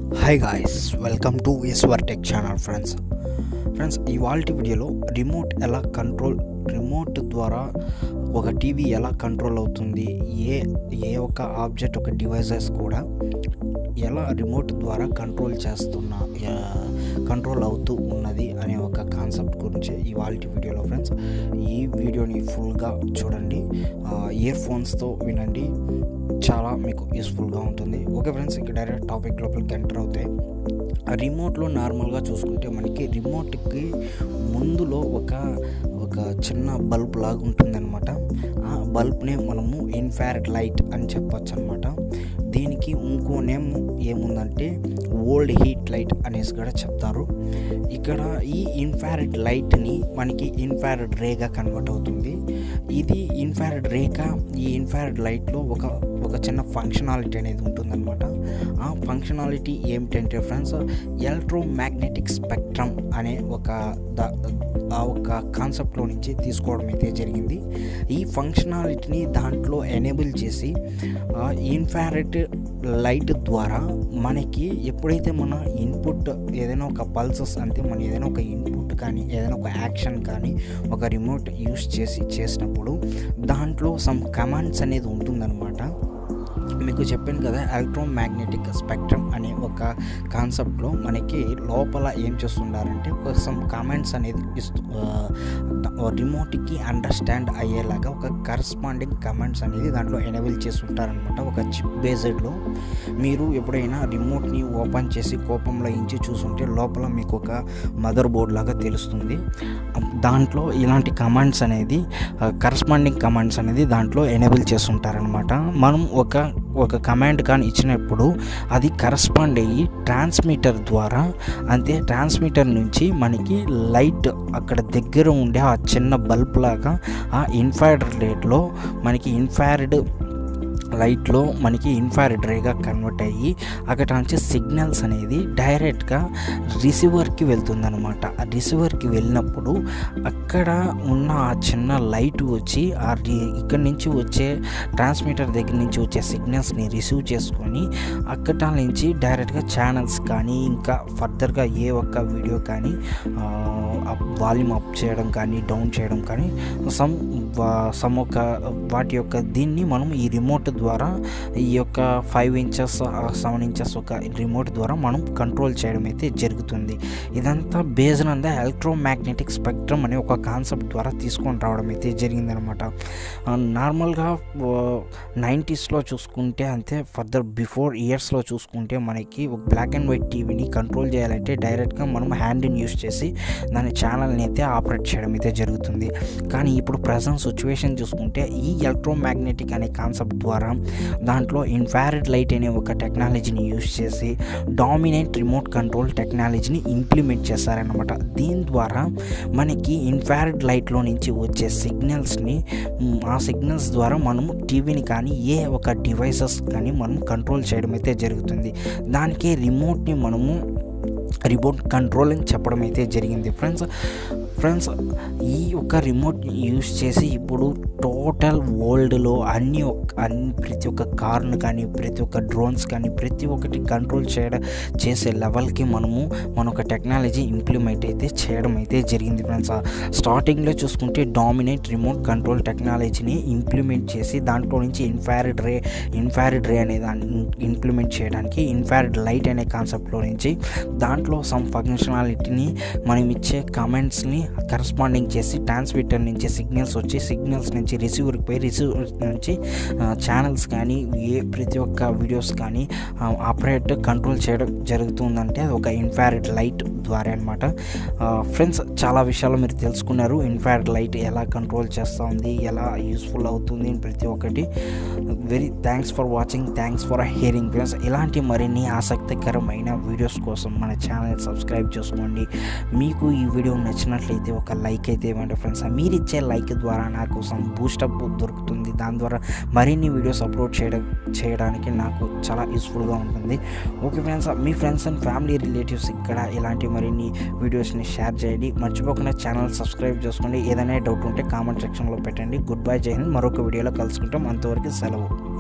hi guys welcome to Eshwar tech channel friends friends ఇవాళ వీడియోలో remote ఎలా కంట్రోల్ రిమోట్ ద్వారా ఒక టీవీ ఎలా కంట్రోల్ అవుతుంది ఏ ఏ ఒక్క ఆబ్జెక్ట్ ఒక డివైసెస్ కూడా ఎలా రిమోట్ ద్వారా కంట్రోల్ చేస్తున్న కంట్రోల్ అవుతూ ఉన్నది అనే ఒక కాన్సెప్ట్ గురించి ఇవాళ వీడియోలో ఫ్రెండ్స్ ఈ వీడియోని ఫుల్గా చూడండి ఇయర్ ఫోన్స్తో వినండి చాలా మీకు యూస్ఫుల్గా ఉంటుంది ఓకే ఫ్రెండ్స్ ఇంకా డైరెక్ట్ టాపిక్ లోపలికి ఎంటర్ అవుతాయి రిమోట్లో నార్మల్గా చూసుకుంటే మనకి రిమోట్కి ముందులో ఒక ఒక చిన్న బల్బ్ లాగా ఉంటుందన్నమాట ఆ బల్బ్నే మనము ఇన్ఫారెడ్ లైట్ అని చెప్పొచ్చు అనమాట దీనికి ఇంకో నేమ్ ఏముందంటే ఓల్డ్ హీట్ లైట్ అనేసి కూడా చెప్తారు ఇక్కడ ఈ ఇన్ఫారెడ్ లైట్ని మనకి ఇన్ఫారెడ్ రేగా కన్వర్ట్ అవుతుంది ఇది ఇన్ఫారెడ్ రేక ఈ ఇన్ఫారెడ్ లైట్లో ఒక ఒక చిన్న ఫంక్షనాలిటీ అనేది ఉంటుందన్నమాట ఆ ఫంక్షనాలిటీ ఏమిటంటే ఫ్రెండ్స్ ఎలక్ట్రోమాగ్నెటిక్ స్పెక్ట్రమ్ అనే ఒక ద ఆ ఒక కాన్సెప్ట్లో నుంచి తీసుకోవడం అయితే జరిగింది ఈ ఫంక్షనాలిటీని దాంట్లో ఎనేబుల్ చేసి ఇన్ఫారెడ్ లైట్ ద్వారా మనకి ఎప్పుడైతే మన ఇన్పుట్ ఏదైనా ఒక పల్సెస్ అంటే మన ఏదైనా ఒక ఇన్పుట్ కానీ ఏదైనా ఒక యాక్షన్ కానీ ఒక రిమోట్ యూస్ చేసి చేసినప్పుడు దాంట్లో సమ్ కమాండ్స్ అనేది ఉంటుందన్నమాట మీకు చెప్పాను కదా ఎలక్ట్రోమాగ్నెటిక్ స్పెక్ట్రమ్ అనే ఒక కాన్సెప్ట్లో మనకి లోపల ఏం చేస్తుంటారంటే సమ్ కామెంట్స్ అనేది ఇస్తూ రిమోట్కి అండర్స్టాండ్ అయ్యేలాగా ఒక కరస్పాండింగ్ కమెంట్స్ అనేది దాంట్లో ఎనేబుల్ చేసి ఉంటారనమాట ఒక చిప్ బేస్డ్లో మీరు ఎప్పుడైనా రిమోట్ని ఓపెన్ చేసి కోపంలో ఇంచి చూసుంటే లోపల మీకు ఒక మదర్ బోర్డ్ లాగా తెలుస్తుంది దాంట్లో ఇలాంటి కమాండ్స్ అనేది కరస్పాండింగ్ కమాండ్స్ అనేది దాంట్లో ఎనేబుల్ చేస్తుంటారనమాట మనం ఒక ఒక కమాండ్ కానీ ఇచ్చినప్పుడు అది కరస్పాండ్ అయ్యి ట్రాన్స్మిటర్ ద్వారా అంతే ట్రాన్స్మిటర్ నుంచి మనకి లైట్ అక్కడ దగ్గర ఉండే ఆ చిన్న బల్బ్ లాగా ఆ ఇన్ఫైర్డ్ రేట్లో మనకి ఇన్ఫైర్డ్ లైట్లో మనకి ఇన్ఫారెడ్ రేగా కన్వర్ట్ అయ్యి అక్కడ నుంచి సిగ్నల్స్ అనేది డైరెక్ట్గా రిసీవర్కి వెళ్తుందనమాట ఆ రిసీవర్కి వెళ్ళినప్పుడు అక్కడ ఉన్న ఆ చిన్న లైట్ వచ్చి ఆ ఇక్కడ నుంచి వచ్చే ట్రాన్స్మిటర్ దగ్గర నుంచి వచ్చే సిగ్నల్స్ని రిసీవ్ చేసుకొని అక్కడ నుంచి డైరెక్ట్గా ఛానల్స్ కానీ ఇంకా ఫర్దర్గా ఏ ఒక్క వీడియో కానీ వాల్యూమ్ అప్ చేయడం కానీ డౌన్ చేయడం కానీ సమ్ సమ్ ఒక వాటి యొక్క దీన్ని మనం ఈ రిమోట్ ద్వారా ఈ యొక్క ఫైవ్ ఇంచెస్ సెవెన్ ఇంచెస్ ఒక రిమోట్ ద్వారా మనం కంట్రోల్ చేయడం అయితే జరుగుతుంది ఇదంతా based on the electromagnetic spectrum అనే ఒక కాన్సెప్ట్ ద్వారా తీసుకొని రావడం అయితే జరిగిందనమాట నార్మల్గా నైంటీస్లో చూసుకుంటే అంతే ఫర్దర్ బిఫోర్ ఇయర్స్లో చూసుకుంటే మనకి ఒక బ్లాక్ అండ్ వైట్ టీవీని కంట్రోల్ చేయాలంటే డైరెక్ట్గా మనం హ్యాండ్ని యూస్ చేసి దాని ఛానల్ని అయితే ఆపరేట్ చేయడం అయితే జరుగుతుంది కానీ ఇప్పుడు ప్రజెంట్ సిచ్యువేషన్ చూసుకుంటే ఈ ఎలక్ట్రోమాగ్నెటిక్ అనే కాన్సెప్ట్ ద్వారా దాంట్లో ఇన్ఫారెడ్ లైట్ అనే ఒక టెక్నాలజీని యూస్ చేసి డామినేట్ రిమోట్ కంట్రోల్ టెక్నాలజీని ఇంప్లిమెంట్ చేశారనమాట దీని ద్వారా మనకి ఇన్ఫారెడ్ లైట్లో నుంచి వచ్చే సిగ్నల్స్ని ఆ సిగ్నల్స్ ద్వారా మనము టీవీని కానీ ఏ ఒక డివైసెస్ కానీ మనం కంట్రోల్ చేయడం అయితే జరుగుతుంది దానికి రిమోట్ని మనము రిమోట్ కంట్రోల్ అని చెప్పడం అయితే జరిగింది ఫ్రెండ్స్ ఫ్రెండ్స్ ఈ యొక్క రిమోట్ యూస్ చేసి ఇప్పుడు టోటల్ వరల్డ్లో అన్ని అన్ని ప్రతి ఒక్క కార్ను కానీ ప్రతి ఒక్క డ్రోన్స్ కానీ ప్రతి ఒక్కటి కంట్రోల్ చేయడం చేసే లెవెల్కి మనము మన ఒక టెక్నాలజీ ఇంప్లిమెంట్ అయితే చేయడం అయితే జరిగింది ఫ్రెండ్స్ స్టార్టింగ్లో చూసుకుంటే డామినేట్ రిమోట్ కంట్రోల్ టెక్నాలజీని ఇంప్లిమెంట్ చేసి దాంట్లో నుంచి ఇన్ఫారెడ్ రే ఇన్ఫారెడ్ రే అనే దాన్ని ఇంప్లిమెంట్ చేయడానికి ఇన్ఫారెడ్ లైట్ అనే కాన్సెప్ట్లో నుంచి దాంట్లో సమ్ ఫంక్షనాలిటీని మనం ఇచ్చే కమెంట్స్ని కరస్పాండింగ్ చేసి ట్రాన్స్మిటర్ నుంచి సిగ్నల్స్ వచ్చి సిగ్నల్స్ నుంచి రిసీవర్కి పోయి రిసీవర్ నుంచి ఛానల్స్ కానీ ఏ ప్రతి ఒక్క వీడియోస్ కానీ ఆపరేట్ కంట్రోల్ చేయడం జరుగుతుందంటే అది ఒక ఇన్ఫారెడ్ లైట్ ద్వారా అనమాట ఫ్రెండ్స్ చాలా విషయాలు మీరు తెలుసుకున్నారు ఇన్ఫారెడ్ లైట్ ఎలా కంట్రోల్ చేస్తూ ఉంది ఎలా యూస్ఫుల్ అవుతుంది ప్రతి ఒక్కటి very thanks for watching thanks for hearing friends ఇలాంటి మరిన్ని ఆసక్తికరమైన వీడియోస్ కోసం మన ఛానల్ సబ్స్క్రైబ్ చేసుకోండి మీకు ఈ వీడియో నచ్చినట్లయితే ఒక లైక్ అయితే ఇవ్వండి ఫ్రెండ్స్ మీరు ఇచ్చే లైక్ ద్వారా నాకు సమ్ బూస్టప్ దొరుకుతుంది దాని ద్వారా మరిన్ని వీడియోస్ అప్లోడ్ చేయడం చేయడానికి నాకు చాలా యూస్ఫుల్గా ఉంటుంది ఓకే ఫ్రెండ్స్ మీ ఫ్రెండ్స్ అండ్ ఫ్యామిలీ రిలేటివ్స్ ఇక్కడ ఇలాంటి మరిన్ని వీడియోస్ని షేర్ చేయండి మర్చిపోకుండా ఛానల్ సబ్స్క్రైబ్ చేసుకోండి ఏదైనా డౌట్ ఉంటే కామెంట్ సెక్షన్లో పెట్టండి గుడ్ బై జై హింద్ మరొక వీడియోలో కలుసుకుంటాం అంతవరకు సెలవు